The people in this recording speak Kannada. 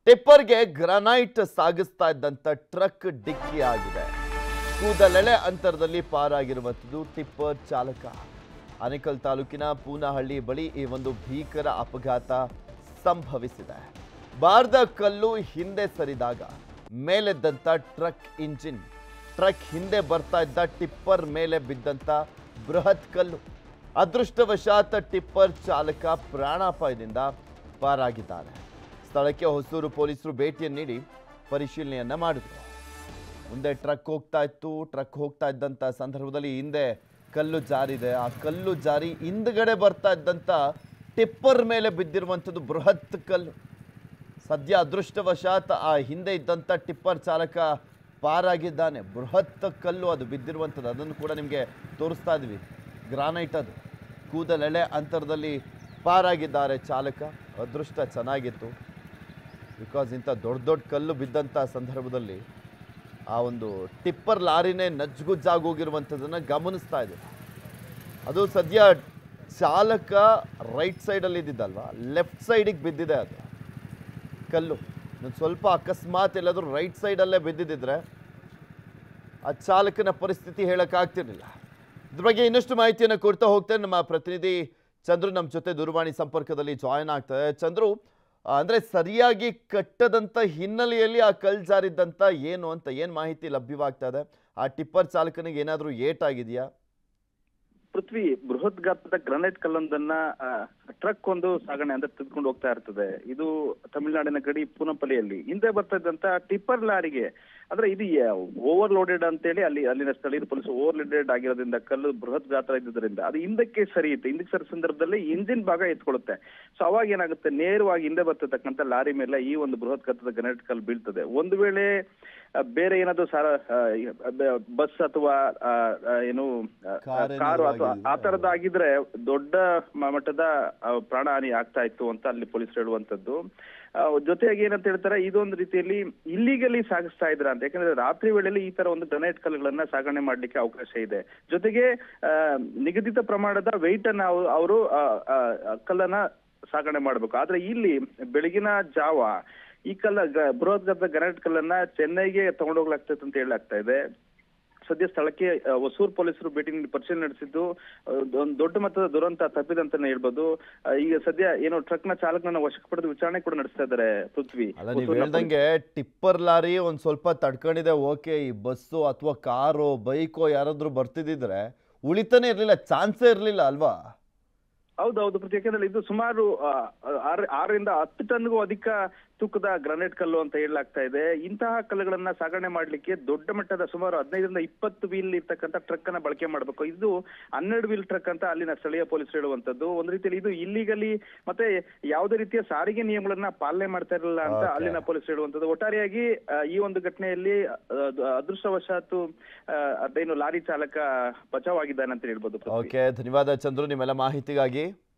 ಟಿಪ್ಪರ್ಗೆ ಗ್ರಾನೈಟ್ ಸಾಗಿಸ್ತಾ ಇದ್ದಂಥ ಟ್ರಕ್ ಡಿಕ್ಕಿ ಆಗಿದೆ ಕೂದಲೆಳೆ ಅಂತರದಲ್ಲಿ ಪಾರಾಗಿರುವಂಥದ್ದು ಟಿಪ್ಪರ್ ಚಾಲಕ ಆನೇಕಲ್ ತಾಲೂಕಿನ ಪೂನಹಳ್ಳಿ ಬಳಿ ಈ ಒಂದು ಭೀಕರ ಅಪಘಾತ ಸಂಭವಿಸಿದೆ ಬಾರ್ದ ಕಲ್ಲು ಹಿಂದೆ ಸರಿದಾಗ ಮೇಲೆದ್ದಂಥ ಟ್ರಕ್ ಇಂಜಿನ್ ಟ್ರಕ್ ಹಿಂದೆ ಬರ್ತಾ ಇದ್ದ ಟಿಪ್ಪರ್ ಮೇಲೆ ಬಿದ್ದಂಥ ಬೃಹತ್ ಕಲ್ಲು ಅದೃಷ್ಟವಶಾತ್ ಟಿಪ್ಪರ್ ಚಾಲಕ ಪ್ರಾಣಾಪಾಯದಿಂದ ಪಾರಾಗಿದ್ದಾರೆ ಸ್ಥಳಕ್ಕೆ ಹೊಸೂರು ಪೊಲೀಸರು ಭೇಟಿಯನ್ನು ನೀಡಿ ಪರಿಶೀಲನೆಯನ್ನ ಮಾಡಿದ್ರು ಮುಂದೆ ಟ್ರಕ್ ಹೋಗ್ತಾ ಇತ್ತು ಟ್ರಕ್ ಹೋಗ್ತಾ ಇದ್ದಂಥ ಸಂದರ್ಭದಲ್ಲಿ ಹಿಂದೆ ಕಲ್ಲು ಜಾರಿದೆ ಆ ಕಲ್ಲು ಜಾರಿ ಹಿಂದ್ಗಡೆ ಬರ್ತಾ ಇದ್ದಂಥ ಟಿಪ್ಪರ್ ಮೇಲೆ ಬಿದ್ದಿರುವಂಥದ್ದು ಬೃಹತ್ ಕಲ್ಲು ಸದ್ಯ ಅದೃಷ್ಟವಶಾತ್ ಆ ಹಿಂದೆ ಇದ್ದಂಥ ಟಿಪ್ಪರ್ ಚಾಲಕ ಪಾರಾಗಿದ್ದಾನೆ ಬೃಹತ್ ಕಲ್ಲು ಅದು ಬಿದ್ದಿರುವಂಥದ್ದು ಅದನ್ನು ಕೂಡ ನಿಮಗೆ ತೋರಿಸ್ತಾ ಇದ್ವಿ ಗ್ರಾನೈಟ್ ಅದು ಕೂದಲೆಳೆ ಅಂತರದಲ್ಲಿ ಪಾರಾಗಿದ್ದಾರೆ ಚಾಲಕ ಅದೃಷ್ಟ ಚೆನ್ನಾಗಿತ್ತು ಬಿಕಾಸ್ ಇಂಥ ದೊಡ್ಡ ದೊಡ್ಡ ಕಲ್ಲು ಬಿದ್ದಂಥ ಸಂದರ್ಭದಲ್ಲಿ ಆ ಒಂದು ಟಿಪ್ಪರ್ ಲಾರಿನೇ ನಜ್ಗುಜ್ಜಾಗೋಗಿರುವಂಥದ್ದನ್ನು ಗಮನಿಸ್ತಾ ಇದೆ ಅದು ಸದ್ಯ ಚಾಲಕ ರೈಟ್ ಸೈಡಲ್ಲಿ ಇದ್ದಿದ್ದಲ್ವಾ ಲೆಫ್ಟ್ ಸೈಡಿಗೆ ಬಿದ್ದಿದೆ ಅದು ಕಲ್ಲು ಒಂದು ಸ್ವಲ್ಪ ಅಕಸ್ಮಾತ್ ಎಲ್ಲಾದರೂ ರೈಟ್ ಸೈಡಲ್ಲೇ ಬಿದ್ದಿದ್ದಿದ್ರೆ ಆ ಚಾಲಕನ ಪರಿಸ್ಥಿತಿ ಹೇಳೋಕ್ಕಾಗ್ತಿರ್ಲಿಲ್ಲ ಇದ್ರ ಬಗ್ಗೆ ಇನ್ನಷ್ಟು ಮಾಹಿತಿಯನ್ನು ಕೊಡ್ತಾ ಹೋಗ್ತೇನೆ ನಮ್ಮ ಪ್ರತಿನಿಧಿ ಚಂದ್ರು ನಮ್ಮ ಜೊತೆ ದೂರವಾಣಿ ಸಂಪರ್ಕದಲ್ಲಿ ಜಾಯಿನ್ ಆಗ್ತಾರೆ ಚಂದ್ರು ಆ, ಅಂದ್ರೆ ಸರಿಯಾಗಿ ಕಟ್ಟದಂತ ಹಿನ್ನೆಲೆಯಲ್ಲಿ ಆ ಕಲ್ ಜಾರಿದ್ದಂತ ಏನು ಅಂತ ಏನು ಮಾಹಿತಿ ಲಭ್ಯವಾಗ್ತಾ ಇದೆ ಆ ಟಿಪ್ಪರ್ ಚಾಲಕನಿಗೆ ಏನಾದರೂ ಏಟ್ ಆಗಿದೆಯಾ ಪೃಥ್ವಿ ಬೃಹತ್ ಗಾತ್ರದ ಗ್ರಾನೈಟ್ ಕಲ್ಲೊಂದನ್ನ ಆ, ಟ್ರಕ್ ಒಂದು ಸಾಗಣೆ ಅಂದ್ರೆ ತೆಗೆದುಕೊಂಡು ಹೋಗ್ತಾ ಇರ್ತದೆ ಇದು ತಮಿಳುನಾಡಿನ ಗಡಿ ಪೂನಪಲ್ಲಿಯಲ್ಲಿ ಹಿಂದೆ ಬರ್ತಾ ಇದ್ದಂತ ಟಿಪ್ಪರ್ ಲಾರಿಗೆ ಅಂದ್ರೆ ಇದು ಓವರ್ ಲೋಡೆಡ್ ಅಂತೇಳಿ ಅಲ್ಲಿ ಅಲ್ಲಿನ ಸ್ಥಳೀಯ ಪೊಲೀಸ್ ಓವರ್ ಲೋಡೆಡ್ ಆಗಿರೋದ್ರಿಂದ ಕಲ್ಲು ಬೃಹತ್ ಗಾತ್ರ ಇದ್ದಿದ್ದರಿಂದ ಅದು ಹಿಂದಕ್ಕೆ ಸರಿಯುತ್ತೆ ಹಿಂದಕ್ಕೆ ಸರಿ ಸಂದರ್ಭದಲ್ಲಿ ಇಂಜಿನ್ ಭಾಗ ಎತ್ಕೊಳ್ಳುತ್ತೆ ಸೊ ಅವಾಗ ಏನಾಗುತ್ತೆ ನೇರವಾಗಿ ಹಿಂದೆ ಬರ್ತಿರ್ತಕ್ಕಂಥ ಲಾರಿ ಮೇಲೆ ಈ ಒಂದು ಬೃಹತ್ ಗಾತ್ರದ ಗ್ರಾನೈಟ್ ಕಲ್ಲು ಬೀಳ್ತದೆ ಒಂದು ವೇಳೆ ಆ, ಬೇರೆ ಏನಾದ್ರು ಸಾರ ಬಸ್ ಅಥವಾ ಆ, ಆ, ಏನು ಆ, ಕಾರ್ ಏನಾದ್ರು ಕಾರು ಅಥವಾ ಆ ಆಗಿದ್ರೆ, ತರದಾಗಿದ್ರೆ ದೊಡ್ಡ ಮ- ಮಟ್ಟದ ಆ, ಪ್ರಾಣಹಾನಿ ಆಗ್ತಾ ಇತ್ತು ಅಂತ ಅಲ್ಲಿ ಪೊಲೀಸರು ಹೇಳುವಂತದ್ದು ಆ, ಜೊತೆಯಾಗಿ ಏನಂತ ಹೇಳ್ತಾರೆ ಇದೊಂದು ರೀತಿಯಲ್ಲಿ ಇಲ್ಲಿಗಲಿ ಸಾಗಿಸ್ತಾ ಇದ್ರ ಅಂತ ಯಾಕಂದ್ರೆ ರಾತ್ರಿ ವೇಳೆಯಲ್ಲಿ ಈ ತರ ಒಂದು ಗ್ರನೈಟ್ ಕಲ್ಲುಗಳನ್ನ ಸಾಗಣೆ ಮಾಡ್ಲಿಕ್ಕೆ ಅವಕಾಶ ಇದೆ ಜೊತೆಗೆ ಆ, ನಿಗದಿತ ಪ್ರಮಾಣದ ವೆಯ್ಟ್ ಅನ್ನ ಅವರು ಕಲ್ಲನ್ನ ಸಾಗಣೆ ಮಾಡ್ಬೇಕು ಆದ್ರೆ ಇಲ್ಲಿ ಬೆಳಗಿನ ಜಾವ ಈ ಕಲ್ಲ ಗ- ಬೃಹತ್ ಗಾತ್ರದ ಗ್ರಾನೈಟ್ ಕಲ್ಲನ್ನ ಚೆನ್ನೈಗೆ ತಗೊಂಡೋಗ್ಲಾಗ್ತೈತೆ ಅಂತ ಹೇಳಲಾಗ್ತಾ ಇದೆ ಸದ್ಯ ಸ್ಥಳಕ್ಕೆ ಆ, ಹೊಸೂರು ಪೊಲೀಸರು ಭೇಟಿ ನೀಡಿ ಪರಿಶೀಲನೆ ನಡೆಸಿದ್ದು ಆ, ಒಂದು ದೊಡ್ಡ ಮಟ್ಟದ ದುರಂತ ತಪ್ಪಿದಂತಾನೆ ಹೇಳ್ಬೋದು ಆ, ಈಗ ಸದ್ಯ ಏನು ಟ್ರಕ್ ನ ಚಾಲಕನನ್ನ ವಶಕ್ಕೆ ಪಡೆದು ವಿಚಾರಣೆ ಕೂಡ ನಡೆಸ್ತಾ ಇದ್ದಾರೆ ಪೃಥ್ವಿ ಅಲ್ಲ ನೀವು ಹೊಸೂರಿನ ಹೇಳ್ದಂಗೆ ಟಿಪ್ಪರ್ ಲಾರಿ ಒಂದು ಸ್ವಲ್ಪ ತಡ್ಕೊಂಡಿದೆ ಓಕೆ ಈ ಬಸ್ಸು ಅಥವಾ ಕಾರು ಬೈಕೋ ಯಾರಾದರೂ ಬರ್ತಿದ್ದಿದ್ರೆ ಉಳಿತಾನೆ ಇರಲಿಲ್ಲ ಚಾನ್ಸೇ ಇರಲಿಲ್ಲ ಅಲ್ವಾ ಹೌದೌದು ಪ್ರತಿ ಯಾಕಂದ್ರೆ ಇದು ಸುಮಾರು ಆ, ಆರ್- ಆರರಿಂದ ಹತ್ತು ಟನ್ಗೂ ಅಧಿಕ ತೂಕದ ಗ್ರಾನೈಟ್ ಕಲ್ಲು ಅಂತ ಹೇಳಲಾಗ್ತಾ ಇದೆ ಇಂತಹ ಕಲ್ಲುಗಳನ್ನ ಸಾಗಣೆ ಮಾಡ್ಲಿಕ್ಕೆ ದೊಡ್ಡ ಮಟ್ಟದ ಸುಮಾರು ಹದಿನೈದರಿಂದ ಇಪ್ಪತ್ತು ವೀಲ್ ಇರ್ತಕ್ಕಂಥ ಟ್ರಕ್ ಅನ್ನ ಬಳಕೆ ಮಾಡಬೇಕು ಇದು ಹನ್ನೆರಡು ವೀಲ್ ಟ್ರಕ್ ಅಂತ ಅಲ್ಲಿನ ಸ್ಥಳೀಯ ಪೊಲೀಸರು ಹೇಳುವಂತದ್ದು ಒಂದು ರೀತಿಯಲ್ಲಿ ಇದು ಇಲ್ಲಿಗಲಿ ಮತ್ತೆ ಯಾವುದೇ ರೀತಿಯ ಸಾರಿಗೆ ನಿಯಮಗಳನ್ನ ಪಾಲನೆ ಮಾಡ್ತಾ ಇರಲಿಲ್ಲ ಅಂತ Okay. ಅಲ್ಲಿನ ಪೊಲೀಸರು ಹೇಳುವಂತದ್ದು ಒಟ್ಟಾರೆಯಾಗಿ ಆ, ಈ ಒಂದು ಘಟನೆಯಲ್ಲಿ ಆ, ಅದು ಅದೃಷ್ಟವಶಾತ್ತು ಆ, ಅದೇನು ಲಾರಿ ಚಾಲಕ ಬಚಾವಾಗಿದ್ದಾನೆ ಅಂತ ಹೇಳ್ಬೋದು ಪೃಥ್ವಿ. ಓಕೆ ಧನ್ಯವಾದ ಚಂದ್ರು ನಿಮ್ಮೆಲ್ಲ ಮಾಹಿತಿಗಾಗಿ